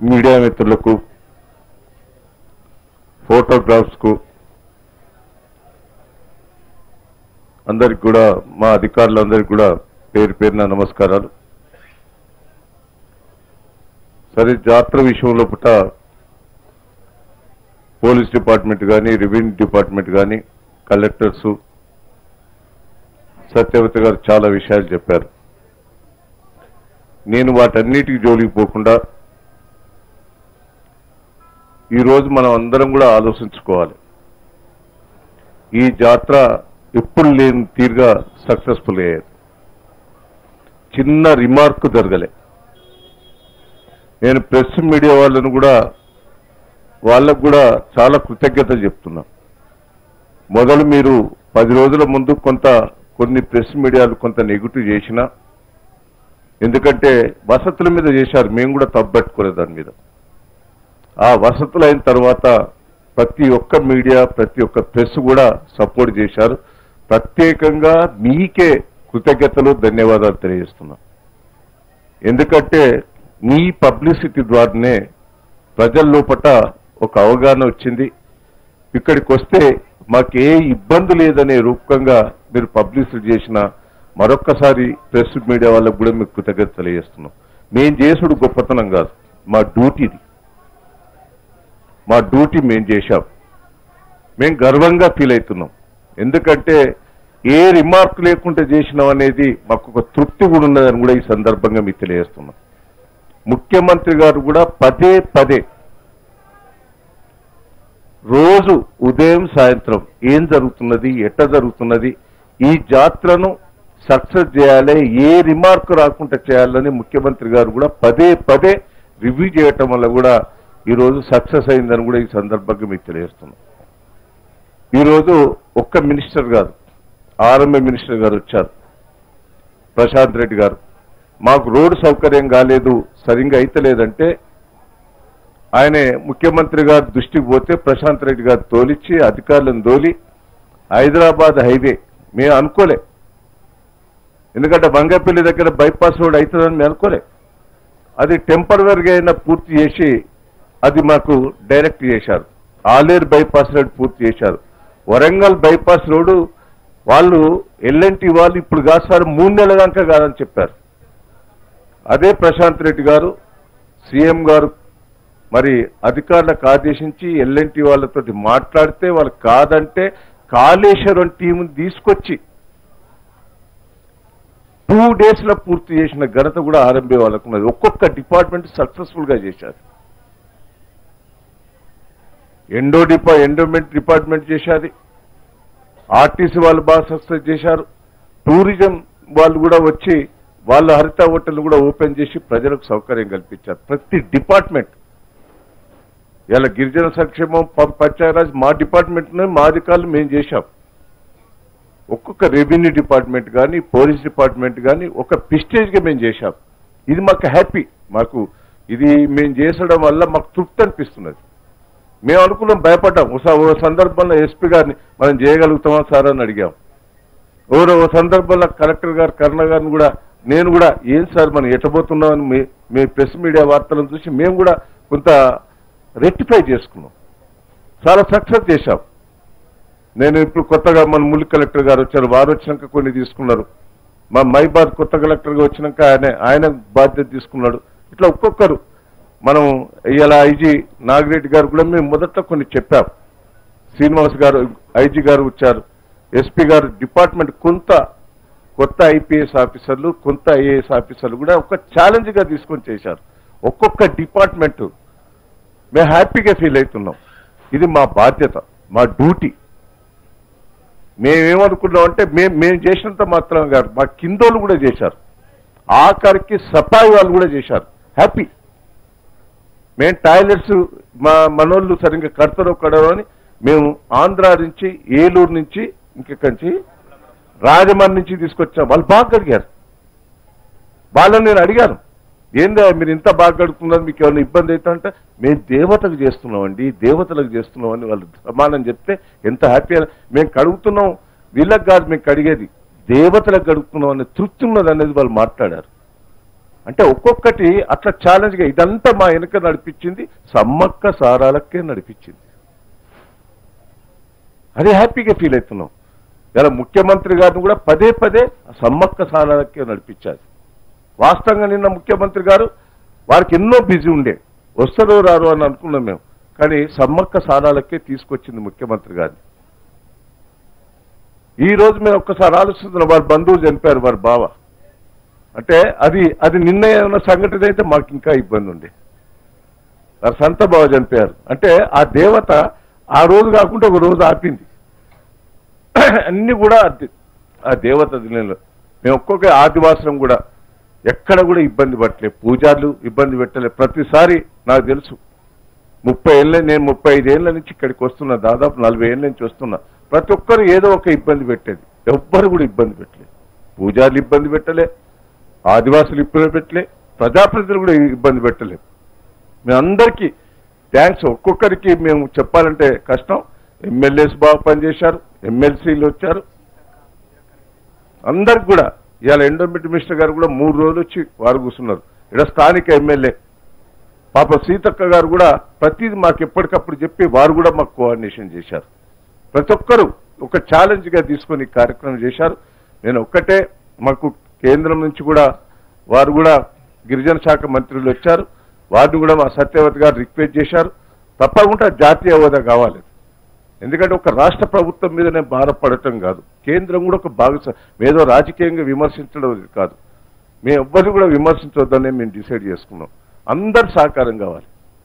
Media మిత్రులకు ఫోటోగ్రాఫ్స్కు అందరికి కూడా మా అధికారులందరికీ కూడా పేరు పేరున నమస్కారాలు సరే జాతర విషయంలో పుట పోలీస్ డిపార్ట్మెంట్ కానీ రెవెన్యూ డిపార్ట్మెంట్ కానీ కలెక్టర్స్ సత్యవతి గారు చాలా విషయాలు చెప్పారు నేను వాటన్నిటికి జోలికి పోకుండా ఈరోజు మనం అందరం కూడా ఆలోచించుకోవాలి ఈ జాతర ఎప్పుడు లేని తీరుగా సక్సెస్ఫుల్ అయ్యేది చిన్న రిమార్క్ జరగలే నేను ప్రెస్ మీడియా వాళ్ళను కూడా వాళ్ళకు కూడా చాలా కృతజ్ఞతలు చెప్తున్నా మొదలు మీరు పది రోజుల ముందు కొంత కొన్ని ప్రెస్ మీడియాలు కొంత నెగిటివ్ చేసినా ఎందుకంటే వసతుల మీద చేశారు మేము కూడా తప్పట్టుకోలేదు దాని మీద ఆ వసతులు అయిన తర్వాత ప్రతి ఒక్క మీడియా ప్రతి ఒక్క ప్రెస్ కూడా సపోర్ట్ చేశారు ప్రత్యేకంగా మీకే కృతజ్ఞతలు ధన్యవాదాలు తెలియజేస్తున్నా ఎందుకంటే మీ పబ్లిసిటీ ద్వారానే ప్రజల లోపట ఒక అవగాహన వచ్చింది ఇక్కడికి వస్తే మాకు ఏ ఇబ్బంది లేదనే రూపకంగా మీరు పబ్లిసిటీ చేసిన మరొక్కసారి ప్రెస్ మీడియా వాళ్ళకు కూడా మీకు కృతజ్ఞత తెలియజేస్తున్నాం మేం చేసుడు గొప్పతనం కాదు మా డ్యూటీది మా డ్యూటీ మేం చేశాం మేం గర్వంగా ఫీల్ అవుతున్నాం ఎందుకంటే ఏ రిమార్క్ లేకుండా చేసినాం అనేది మాకు ఒక తృప్తి కూడా ఉన్నదని కూడా ఈ సందర్భంగా మీకు తెలియజేస్తున్నాం ముఖ్యమంత్రి గారు కూడా పదే పదే రోజు ఉదయం సాయంత్రం ఏం జరుగుతున్నది ఎట్ట జరుగుతున్నది ఈ జాత్రను సక్సెస్ చేయాలి ఏ రిమార్క్ రాకుండా చేయాలని ముఖ్యమంత్రి గారు కూడా పదే పదే రివ్యూ చేయటం వల్ల కూడా ఈరోజు సక్సెస్ అయిందని కూడా ఈ సందర్భంగా మీకు తెలియజేస్తున్నాం ఈరోజు ఒక్క మినిస్టర్ గారు ఆర్ఎంఏ మినిస్టర్ గారు వచ్చారు ప్రశాంత్ రెడ్డి గారు మాకు రోడ్డు సౌకర్యం కాలేదు సరిగ్గా అయితలేదంటే ఆయన ముఖ్యమంత్రి గారి దృష్టికి పోతే ప్రశాంత్ రెడ్డి గారు తోలిచ్చి అధికారులను తోలి హైదరాబాద్ హైవే మేము అనుకోలే ఎందుకంటే బంగపల్లి దగ్గర బైపాస్ రోడ్ అవుతుందని మేము అనుకోలే అది టెంపరవరీగా అయినా పూర్తి చేసి అది మాకు డైరెక్ట్ చేశారు ఆలేరు బైపాస్ రోడ్ పూర్తి చేశారు వరంగల్ బైపాస్ రోడ్డు వాళ్ళు ఎల్ఎన్టీ వాళ్ళు ఇప్పుడు కాదు సార్ మూడు నెలల దాకా కాదని చెప్పారు అదే ప్రశాంత్ రెడ్డి గారు సీఎం గారు మరి అధికారులకు ఆదేశించి ఎల్ఎన్టీ వాళ్ళతో మాట్లాడితే వాళ్ళు కాదంటే కాళేశ్వరం టీంని తీసుకొచ్చి టూ డేస్ లో పూర్తి చేసిన ఘనత కూడా ఆర్ఎంబీ వాళ్ళకు ఉన్నది ఒక్కొక్క డిపార్ట్మెంట్ సక్సెస్ఫుల్ గా చేశారు ఎండో డిపా ఎండోమెంట్ డిపార్ట్మెంట్ చేశాది ఆర్టీసీ వాళ్ళు బాగా సక్సెస్ చేశారు టూరిజం వాళ్ళు కూడా వచ్చి వాళ్ళ హరిత హోటల్ కూడా ఓపెన్ చేసి ప్రజలకు సౌకర్యం కల్పించారు ప్రతి డిపార్ట్మెంట్ ఇలా గిరిజన సంక్షేమం ప- పంచాయరాజ్ మా డిపార్ట్మెంట్ మా అధికారులు మేము చేశాం ఒక్కొక్క రెవెన్యూ డిపార్ట్మెంట్ కానీ పోలీస్ డిపార్ట్మెంట్ కానీ ఒక ప్రిస్టేజ్గా మేము చేశాం ఇది మాకు హ్యాపీ మాకు ఇది మేము చేసడం వల్ల మాకు తృప్తి అనిపిస్తున్నది మేము అనుకున్నాం భయపడ్డాం ఒకసారి ఓ సందర్భంలో ఎస్పీ గారిని మనం చేయగలుగుతామా సార్ అని అడిగాం ఓరో ఓ సందర్భంలో కలెక్టర్ గారు కరుణ గారిని కూడా నేను కూడా ఏం సార్ మనం ఎట్టబోతున్నామని మీ మీ ప్రెస్ మీడియా వార్తలను చూసి మేము కూడా కొంత రెక్టిఫై చేసుకున్నాం చాలా సక్సెస్ చేశాం నేను ఇప్పుడు కొత్తగా మన ముల్లి కలెక్టర్ గారు వచ్చారు వారు వచ్చినాక కొన్ని తీసుకున్నారు మా మైబాద్ కొత్త కలెక్టర్గా వచ్చినాక ఆయన ఆయన బాధ్యత తీసుకున్నాడు ఇట్లా ఒక్కొక్కరు మనం ఇలా ఐజీ నాగిరెడ్డి గారు కూడా మేము మొదట్లో కొన్ని చెప్పాం శ్రీనివాస్ గారు ఐజీ గారు వచ్చారు ఎస్పీ గారు డిపార్ట్మెంట్ కొంత కొత్త ఐపీఎస్ ఆఫీసర్లు కొంత ఐఏఎస్ ఆఫీసర్లు కూడా ఒక ఛాలెంజ్ గా తీసుకొని చేశారు ఒక్కొక్క డిపార్ట్మెంట్ మేము హ్యాపీగా ఫీల్ అవుతున్నాం ఇది మా బాధ్యత మా డ్యూటీ మేమేమనుకున్నాం అంటే మేము మేము చేసినంత మాత్రం కాదు మా కిందోళ్ళు కూడా చేశారు ఆఖరికి సఫాయి వాళ్ళు కూడా చేశారు హ్యాపీ మేము టాయిలెట్స్ మా మనోళ్ళు సరిగ్గా కడతారో కడరో అని మేము ఆంధ్ర నుంచి ఏలూరు నుంచి ఇంకెక్కడి నుంచి రాజమండ్రి నుంచి తీసుకొచ్చాం వాళ్ళు బాగా అడిగారు వాళ్ళని నేను అడిగాను ఏందా మీరు ఇంత బాగా గడుపుతున్నారు మీకు ఏమైనా ఇబ్బంది అవుతా అంటే మేము దేవతకు చేస్తున్నామండి దేవతలకు చేస్తున్నామని వాళ్ళు సమానం చెప్తే ఎంత హ్యాపీ మేము కడుగుతున్నాం వీళ్ళకి కాదు మేము కడిగేది దేవతలకు గడుపుతున్నాం అనే తృప్తి ఉన్నది అనేది వాళ్ళు మాట్లాడారు అంటే ఒక్కొక్కటి అట్లా ఛాలెంజ్గా ఇదంతా మా వెనుక నడిపించింది సమ్మక్క సారాలకే నడిపించింది అది హ్యాపీగా ఫీల్ అవుతున్నాం ఇలా ముఖ్యమంత్రి గారిని కూడా పదే పదే ఆ సమ్మక్క సారాలకే నడిపించాలి వాస్తవంగా నిన్న ముఖ్యమంత్రి గారు వారికి ఎన్నో బిజీ ఉండే వస్తారో రారు అని అనుకున్నాం మేము కానీ సమ్మక్క సారాలకే తీసుకొచ్చింది ముఖ్యమంత్రి గారిని ఈ రోజు మేము ఒక్కసారి ఆలోచిస్తున్నాం వారి బంధువులు చనిపోయారు వారి బావ అంటే అది అది నిన్న ఏమైనా సంఘటన అయితే మాకు ఇంకా ఇబ్బంది ఉంది వారి సంత బావ చనిపోయారు అంటే ఆ దేవత ఆ రోజు కాకుండా ఒక రోజు ఆపింది అన్ని కూడా అది- ఆ దేవత దినంలో మేము ఒక్కొక్క ఆదివాసం కూడా ఎక్కడ కూడా ఇబ్బంది పట్టలేదు పూజార్లు ఇబ్బంది పెట్టలేదు ప్రతిసారి నాకు తెలుసు ముప్పై ఏళ్ళ నేను ముప్పై ఐదు ఏళ్ళ నుంచి ఇక్కడికి వస్తున్నా దాదాపు నలభై ఏళ్ళ నుంచి వస్తున్నా ప్రతి ఒక్కరు ఏదో ఒక ఇబ్బంది పెట్టేది ఎవ్వరు కూడా ఇబ్బంది పెట్టలేదు పూజార్లు ఇబ్బంది పెట్టలే ఆదివాసులు ఇబ్బంది పెట్టలే ప్రజాప్రతినిధులు కూడా ఇబ్బంది పెట్టలేదు మేమందరికీ థ్యాంక్స్ ఒక్కొక్కరికి మేము చెప్పాలంటే కష్టం ఎమ్మెల్యేస్ బాగా పనిచేశారు ఎమ్మెల్సీలు వచ్చారు అందరికి కూడా ఇవాళ ఎండోమెంట్ మినిస్టర్ గారు కూడా మూడు రోజులు వచ్చి వారు కూర్చున్నారు ఇక్కడ స్థానిక ఎమ్మెల్యే పాప సీతక్క గారు కూడా ప్రతిదీ మాకు ఎప్పటికప్పుడు చెప్పి వారు కూడా మాకు కోఆర్డినేషన్ చేశారు ప్రతి ఒక్కరు ఒక ఛాలెంజ్ గా తీసుకొని ఈ కార్యక్రమం చేశారు నేను ఒక్కటే మాకు కేంద్రం నుంచి కూడా వారు కూడా గిరిజన శాఖ మంత్రులు వచ్చారు వారిని కూడా మా సత్యవతి గారు రిక్వెస్ట్ చేశారు తప్పకుండా జాతీయ హోదా కావాలి ఎందుకంటే ఒక రాష్ట్ర ప్రభుత్వం మీదనే భారపడటం కాదు కేంద్రం కూడా ఒక భాగస్వా ఏదో రాజకీయంగా విమర్శించడం కాదు మేము ఎవ్వరు కూడా విమర్శించొద్దనే మేము డిసైడ్ చేసుకున్నాం అందరు సహకారం కావాలి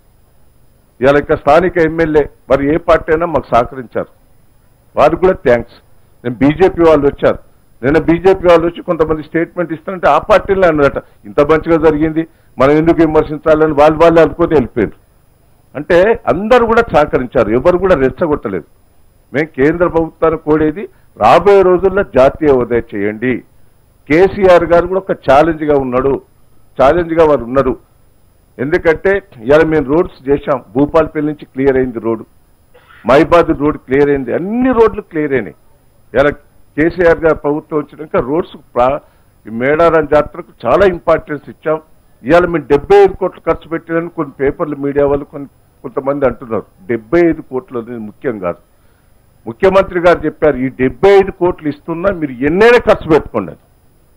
ఇవాళ ఇక్కడ స్థానిక ఎమ్మెల్యే మరి ఏ పార్టీ అయినా మాకు సహకరించారు వారికి కూడా థ్యాంక్స్ నేను బీజేపీ వాళ్ళు వచ్చారు నేను బీజేపీ వాళ్ళు వచ్చి కొంతమంది స్టేట్మెంట్ ఇస్తానంటే ఆ పార్టీలో అన్నారట ఇంత మంచిగా జరిగింది మనం ఎందుకు విమర్శించాలని వాళ్ళు వాళ్ళే అనుకోతే వెళ్ళిపోయారు అంటే అందరూ కూడా సహకరించారు ఎవరు కూడా రెచ్చగొట్టలేదు మేము కేంద్ర ప్రభుత్వాన్ని కోడేది రాబోయే రోజుల్లో జాతీయ హోదా చేయండి కేసీఆర్ గారు కూడా ఒక ఛాలెంజ్ గా ఉన్నాడు ఛాలెంజ్ గా వారు ఉన్నారు ఎందుకంటే ఇవాళ మేము రోడ్స్ చేశాం భూపాలపల్లి నుంచి క్లియర్ అయింది రోడ్డు మైబాద్ రోడ్ క్లియర్ అయింది అన్ని రోడ్లు క్లియర్ అయినాయి ఇలా కేసీఆర్ గారు ప్రభుత్వం వచ్చినాక రోడ్స్ ప్రా- ఈ మేడారం జాతరకు చాలా ఇంపార్టెన్స్ ఇచ్చాం ఇవాళ మేము డెబ్బై ఐదు కోట్లు ఖర్చు పెట్టారని కొన్ని పేపర్లు మీడియా వాళ్ళు కొన్ని కొంతమంది అంటున్నారు డెబ్బై ఐదు కోట్లు అనేది ముఖ్యం కాదు ముఖ్యమంత్రి గారు చెప్పారు ఈ డెబ్బై ఐదు కోట్లు ఇస్తున్నా మీరు ఎన్నైనా ఖర్చు పెట్టుకోండి అని.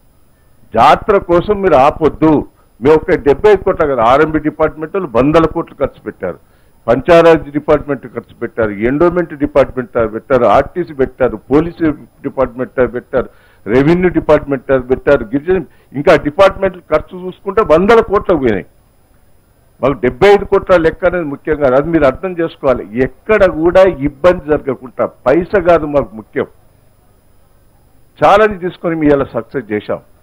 జాతర కోసం మీరు ఆపొద్దు మేము ఒక డెబ్బై ఐదు కోట్ల కదా ఆర్ఎంబి డిపార్ట్మెంట్ వాళ్ళు వందల కోట్లు ఖర్చు పెట్టారు పంచాయరాజ్ డిపార్ట్మెంట్ ఖర్చు పెట్టారు ఎండోమెంట్ డిపార్ట్మెంట్ పెట్టారు ఆర్టీసీ పెట్టారు పోలీసు డిపార్ట్మెంట్ పెట్టారు రెవెన్యూ డిపార్ట్మెంట్ పెట్టారు గిరిజన ఇంకా డిపార్ట్మెంట్ ఖర్చు చూసుకుంటే వందల కోట్లకు పోయినాయి మాకు డెబ్బై ఐదు కోట్ల లెక్క అనేది ముఖ్యంగా అది మీరు అర్థం చేసుకోవాలి ఎక్కడ కూడా ఇబ్బంది జరగకుండా పైస కాదు మాకు ముఖ్యం ఛాలెంజ్ తీసుకొని మీ ఇలా సక్సెస్ చేశాం